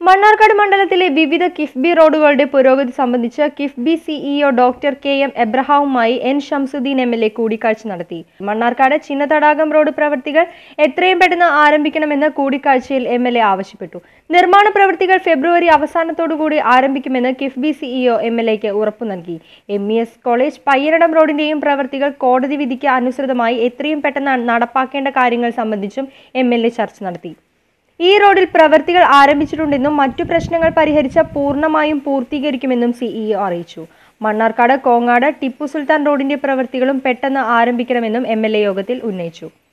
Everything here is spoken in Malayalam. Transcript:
മണ്ണാർക്കാട് മണ്ഡലത്തിലെ വിവിധ കിഫ്ബി റോഡുകളുടെ പുരോഗതി സംബന്ധിച്ച് KIIFB CEO doctor K M എബ്രഹാമുമായി N Shamsudheen M L A കൂടിക്കാഴ്ച നടത്തി മണ്ണാർക്കാട് ചിന്നതടാകം റോഡ് പ്രവൃത്തികൾ എത്രയും പെട്ടെന്ന് ആരംഭിക്കണമെന്ന് കൂടിക്കാഴ്ചയിൽ എം എൽ എ ആവശ്യപ്പെട്ടു നിർമ്മാണ പ്രവൃത്തികൾ ഫെബ്രുവരി അവസാനത്തോടുകൂടി ആരംഭിക്കുമെന്ന് കിഫ്ബി സിഇഒ എം എൽ എക്ക് ഉറപ്പു നൽകി M E S college Payyanadam റോഡിന്റെയും പ്രവൃത്തികൾ കോടതി വിധിക്ക് അനുസൃതമായി എത്രയും പെട്ടെന്ന് നടപ്പാക്കേണ്ട കാര്യങ്ങൾ സംബന്ധിച്ചും എം എൽ എ ചർച്ച നടത്തി ഈ റോഡിൽ പ്രവൃത്തികൾ ആരംഭിച്ചിട്ടുണ്ടെന്നും മറ്റു പ്രശ്നങ്ങൾ പരിഹരിച്ച പൂർണ്ണമായും പൂർത്തീകരിക്കുമെന്നും സിഇഒ അറിയിച്ചു മണ്ണാർക്കാട് കോങ്ങാട് ടിപ്പു സുൽത്താൻ റോഡിന്റെ പ്രവൃത്തികളും പെട്ടെന്ന് ആരംഭിക്കണമെന്നും എം യോഗത്തിൽ ഉന്നയിച്ചു